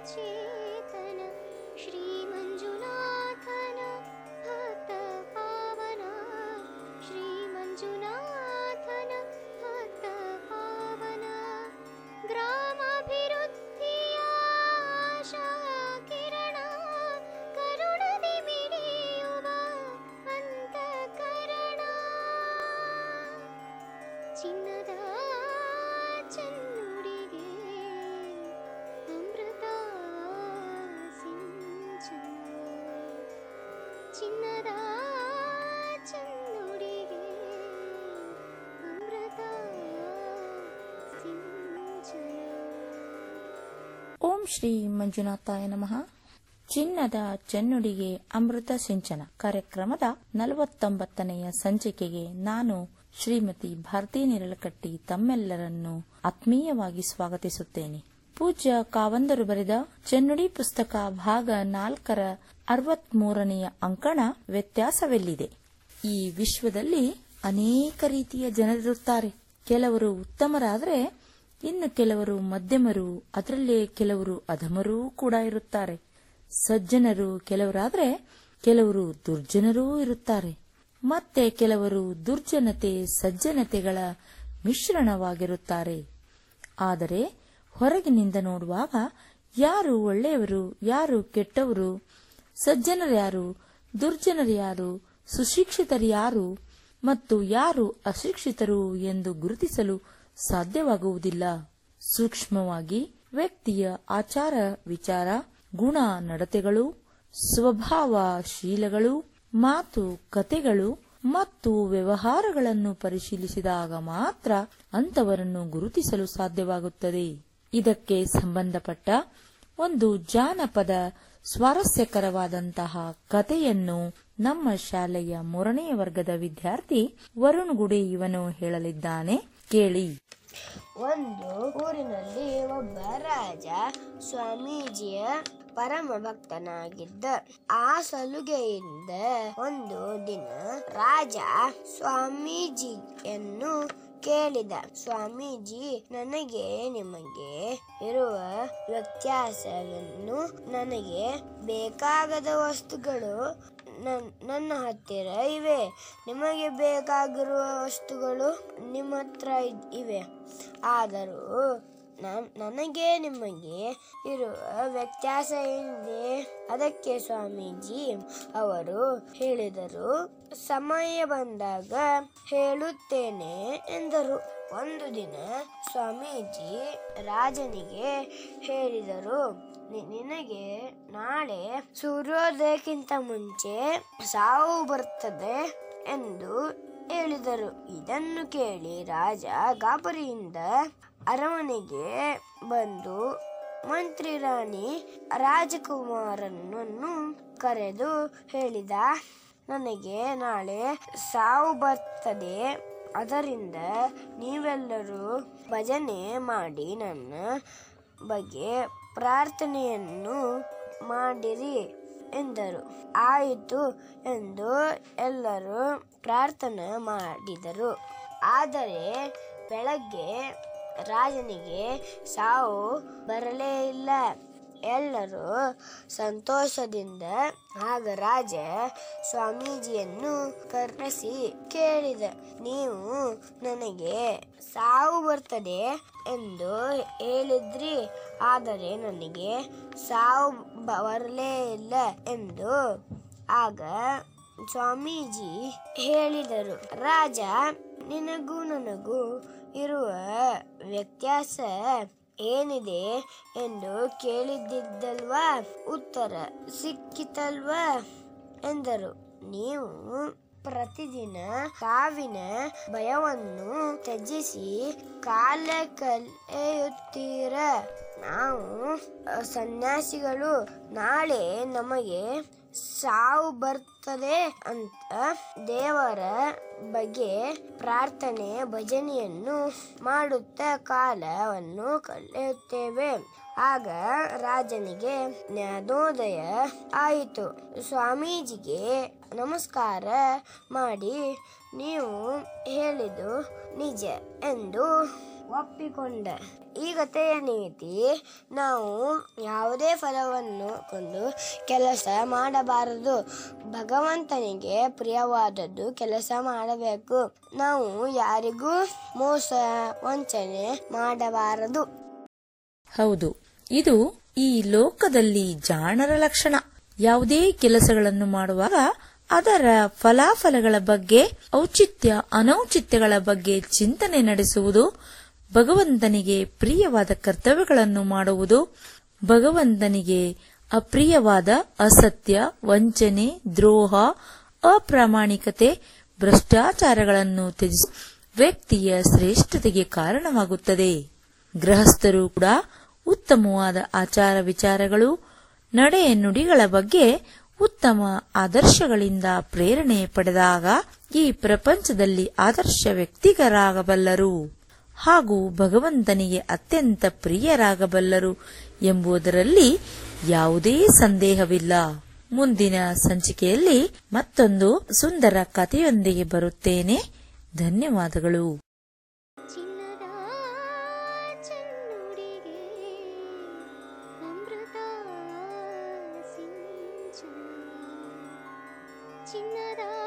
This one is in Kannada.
चेतन श्रीमञ्जुनाथन भक्तपावन श्रीमञ्जुनाथन भक्तपावन ಗ್ರಾಮಾಭಿವೃದ್ಧಿಯ ಆಶಾಕಿರಣ ಕರುಣದಿ ಮಿಡಿಯುವ ಅಂತಃಕರಣ ಚಿನ್ನದ ಚೆನ್ನುಡಿಗೆ ಅಮೃತ ಸಿಂಚನ ಚಿನ್ನದ ಚೆನ್ನುಡಿಗೆ ಅಮೃತ ಸಿಂಚನ ಓಂ ಶ್ರೀ ಮಂಜುನಾಥಾಯ ನಮಃ ಚಿನ್ನದ ಚೆನ್ನುಡಿಗೆ ಅಮೃತ ಸಿಂಚನ ಕಾರ್ಯಕ್ರಮದ ನಲವತ್ತೊಂಬತ್ತನೆಯ ಸಂಚಿಕೆಗೆ ನಾನು ಶ್ರೀಮತಿ ಭಾರತಿ ನಿರಳಕಟ್ಟಿ ತಮ್ಮೆಲ್ಲರನ್ನು ಆತ್ಮೀಯವಾಗಿ ಸ್ವಾಗತಿಸುತ್ತೇನೆ ಪೂಜ್ಯ ಕಾವಂದರು ಬರೆದ ಚೆನ್ನುಡಿ ಪುಸ್ತಕ ಭಾಗ ನಾಲ್ಕರ ಅರವತ್ಮೂರನೆಯ ಅಂಕಣ ವ್ಯತ್ಯಾಸವೆಲ್ಲಿದೆ ಈ ವಿಶ್ವದಲ್ಲಿ ಅನೇಕ ರೀತಿಯ ಜನರಿರುತ್ತಾರೆ ಕೆಲವರು ಉತ್ತಮರಾದರೆ ಇನ್ನು ಕೆಲವರು ಮಧ್ಯಮರು ಅದರಲ್ಲೇ ಕೆಲವರು ಅಧಮರೂ ಕೂಡ ಇರುತ್ತಾರೆ ಸಜ್ಜನರು ಕೆಲವರಾದ್ರೆ ಕೆಲವರು ದುರ್ಜನರೂ ಇರುತ್ತಾರೆ ಮತ್ತೆ ಕೆಲವರು ದುರ್ಜನತೆ ಸಜ್ಜನತೆಗಳ ಮಿಶ್ರಣವಾಗಿರುತ್ತಾರೆ ಆದರೆ ಹೊರಗಿನಿಂದ ನೋಡುವಾಗ ಯಾರು ಒಳ್ಳೆಯವರು ಯಾರು ಕೆಟ್ಟವರು ಸಜ್ಜನರ್ಯಾರು ದುರ್ಜನರ್ಯಾರು ಸುಶಿಕ್ಷಿತರ್ಯಾರು ಮತ್ತು ಯಾರು ಅಶಿಕ್ಷಿತರು ಎಂದು ಗುರುತಿಸಲು ಸಾಧ್ಯವಾಗುವುದಿಲ್ಲ ಸೂಕ್ಷ್ಮವಾಗಿ ವ್ಯಕ್ತಿಯ ಆಚಾರ ವಿಚಾರ ಗುಣ ನಡತೆಗಳು ಸ್ವಭಾವ ಶೀಲಗಳು ಮಾತು ಕತೆಗಳು ಮತ್ತು ವ್ಯವಹಾರಗಳನ್ನು ಪರಿಶೀಲಿಸಿದಾಗ ಮಾತ್ರ ಅಂತವರನ್ನು ಗುರುತಿಸಲು ಸಾಧ್ಯವಾಗುತ್ತದೆ ಇದಕ್ಕೆ ಸಂಬಂಧಪಟ್ಟ ಒಂದು ಜಾನಪದ ಸ್ವಾರಸ್ಯಕರವಾದಂತಹ ಕಥೆಯನ್ನು ನಮ್ಮ ಶಾಲೆಯ ಮೂರನೆಯ ವರ್ಗದ ವಿದ್ಯಾರ್ಥಿ ವರುಣ್ ಗುಡಿ ಇವನು ಹೇಳಲಿದ್ದಾನೆ ಕೇಳಿ ಒಂದು ಊರಿನಲ್ಲಿ ಒಬ್ಬ ರಾಜ ಸ್ವಾಮೀಜಿಯ ಪರಮ ಭಕ್ತನಾಗಿದ್ದ ಆ ಸಲುಗೆಯಿಂದ ಒಂದು ದಿನ ರಾಜ ಸ್ವಾಮೀಜಿಯನ್ನು ಕೇಳಿದ ಸ್ವಾಮೀಜಿ ನನಗೆ ನಿಮಗೆ ಇರುವ ವ್ಯತ್ಯಾಸವನ್ನು ನನಗೆ ಬೇಕಾಗದ ವಸ್ತುಗಳು ನನ್- ನನ್ನ ಹತ್ತಿರ ಇವೆ ನಿಮಗೆ ಬೇಕಾಗಿರುವ ವಸ್ತುಗಳು ನಿಮ್ಮ ಹತ್ರ ಇದ್- ಇವೆ ಆದರೂ ನನ್- ನನಗೆ ನಿಮಗೆ ಇರುವ ವ್ಯತ್ಯಾಸ ಏನಿದೆ ಅದಕ್ಕೆ ಸ್ವಾಮೀಜಿ ಅವರು ಹೇಳಿದರು ಸಮಯ ಬಂದಾಗ ಹೇಳುತ್ತೇನೆ ಎಂದರು ಒಂದು ದಿನ ಸ್ವಾಮೀಜಿ ರಾಜನಿಗೆ ಹೇಳಿದರು "ನಿ- ನಿನಗೆ ನಾಳೆ ಸೂರ್ಯೋದಯಕ್ಕಿಂತ ಮುಂಚೆ ಸಾವು ಬರ್ತದೆ ಎಂದು ಹೇಳಿದರು ಇದನ್ನು ಕೇಳಿ ರಾಜ ಗಾಬರಿಯಿಂದ ಅರಮನೆಗೆ ಬಂದು ಮಂತ್ರಿ ರಾಣಿ ರಾಜಕುಮಾರನನ್ನು ಕರೆದು ಹೇಳಿದ ನನಗೆ ನಾಳೆ ಸಾವು ಬರ್ತದೆ ಅದರಿಂದ ನೀವೆಲ್ಲರೂ ಭಜನೆ ಮಾಡಿ ನನ್ನ ಬಗ್ಗೆ ಪ್ರಾರ್ಥನೆಯನ್ನು ಮಾಡಿರಿ ಎಂದರು ಆಯಿತು ಎಂದು ಎಲ್ಲರೂ ಪ್ರಾರ್ಥನೆ ಮಾಡಿದರು ಆದರೆ ಬೆಳಗ್ಗೆ ರಾಜನಿಗೆ ಸಾವು ಬರಲೇ ಇಲ್ಲ ಎಲ್ಲರೂ ಸಂತೋಷದಿಂದ ಆಗ ರಾಜ ಸ್ವಾಮೀಜಿಯನ್ನು ಕರೆಸಿ ಕೇಳಿದ ನೀವು ನನಗೆ ಸಾವು ಬರ್ತದೆ ಎಂದು ಹೇಳಿದ್ರಿ ಆದರೆ ನನಗೆ ಸಾವು ಬ- ಬರಲೇ ಇಲ್ಲ ಎಂದು ಆಗ ಸ್ವಾಮೀಜಿ ಹೇಳಿದರು ರಾಜ ನಿನಗೂ ನನಗೂ ಇರುವ ವ್ಯತ್ಯಾಸ ಏನಿದೆ ಎಂದು ಕೇಳಿದ್ದಿದ್ದಲ್ವಾ ಉತ್ತರ ಸಿಕ್ಕಿತಲ್ವಾ ಎಂದರು ನೀವು ಪ್ರತಿದಿನ ಸಾವಿನ ಭಯವನ್ನು ತ್ಯಜಿಸಿ ಕಾಲ ಕಳೆಯುತ್ತೀರ ನಾವು ಅ, ಸನ್ಯಾಸಿಗಳು ನಾಳೆ ನಮಗೆ ಸಾವು ಬರ್ತದೆ ಅಂತ ದೇವರ ಬಗ್ಗೆ ಪ್ರಾರ್ಥನೆ ಭಜನೆಯನ್ನು ಮಾಡುತ್ತಾ ಕಾಲವನ್ನು ಕಳೆಯುತ್ತೇವೆ ಆಗ ರಾಜನಿಗೆ ಜ್ಞಾನೋದಯ ಆಯಿತು ಸ್ವಾಮೀಜಿಗೆ ನಮಸ್ಕಾರ ಮಾಡಿ ನೀವು ಹೇಳಿದು ನಿಜ ಎಂದು ಒಪ್ಪಿಕೊಂಡೆ ಈ ಕಥೆಯ ನೀತಿ ನಾವು ಯಾವುದೇ ಫಲವನ್ನು ಕೊಂಡು ಕೆಲಸ ಮಾಡಬಾರದು ಭಗವಂತನಿಗೆ ಪ್ರಿಯವಾದದ್ದು ಕೆಲಸ ಮಾಡಬೇಕು ನಾವು ಯಾರಿಗೂ ಮೋಸ ವಂಚನೆ ಮಾಡಬಾರದು ಹೌದು ಇದು ಈ ಲೋಕದಲ್ಲಿ ಜಾಣರ ಲಕ್ಷಣ ಯಾವುದೇ ಕೆಲಸಗಳನ್ನು ಮಾಡುವಾಗ ಅದರ ಫಲಾಫಲಗಳ ಬಗ್ಗೆ ಔಚಿತ್ಯ ಅನೌಚಿತ್ಯಗಳ ಬಗ್ಗೆ ಚಿಂತನೆ ನಡೆಸುವುದು ಭಗವಂತನಿಗೆ ಪ್ರಿಯವಾದ ಕರ್ತವ್ಯಗಳನ್ನು ಮಾಡುವುದು ಭಗವಂತನಿಗೆ ಅಪ್ರಿಯವಾದ ಅಸತ್ಯ ವಂಚನೆ ದ್ರೋಹ ಅಪ್ರಾಮಾಣಿಕತೆ ಭ್ರಷ್ಟಾಚಾರಗಳನ್ನು ತ್ಯಜಿಸಿ ವ್ಯಕ್ತಿಯ ಶ್ರೇಷ್ಠತೆಗೆ ಕಾರಣವಾಗುತ್ತದೆ ಗೃಹಸ್ಥರು ಕೂಡ ಉತ್ತಮವಾದ ಆಚಾರ ವಿಚಾರಗಳು ನಡೆ ನುಡಿಗಳ ಬಗ್ಗೆ ಉತ್ತಮ ಆದರ್ಶಗಳಿಂದ ಪ್ರೇರಣೆ ಪಡೆದಾಗ ಈ ಪ್ರಪಂಚದಲ್ಲಿ ಆದರ್ಶ ವ್ಯಕ್ತಿಗರಾಗಬಲ್ಲರು ಹಾಗೂ ಭಗವಂತನಿಗೆ ಅತ್ಯಂತ ಪ್ರಿಯರಾಗಬಲ್ಲರು ಎಂಬುದರಲ್ಲಿ ಯಾವುದೇ ಸಂದೇಹವಿಲ್ಲ ಮುಂದಿನ ಸಂಚಿಕೆಯಲ್ಲಿ ಮತ್ತೊಂದು ಸುಂದರ ಕಥೆಯೊಂದಿಗೆ ಬರುತ್ತೇನೆ ಧನ್ಯವಾದಗಳು ಚಿನ್ನದ ಚೆನ್ನುಡಿಗೆ ಅಮೃತ ಸಿಂಚನ ಚಿನ್ನದ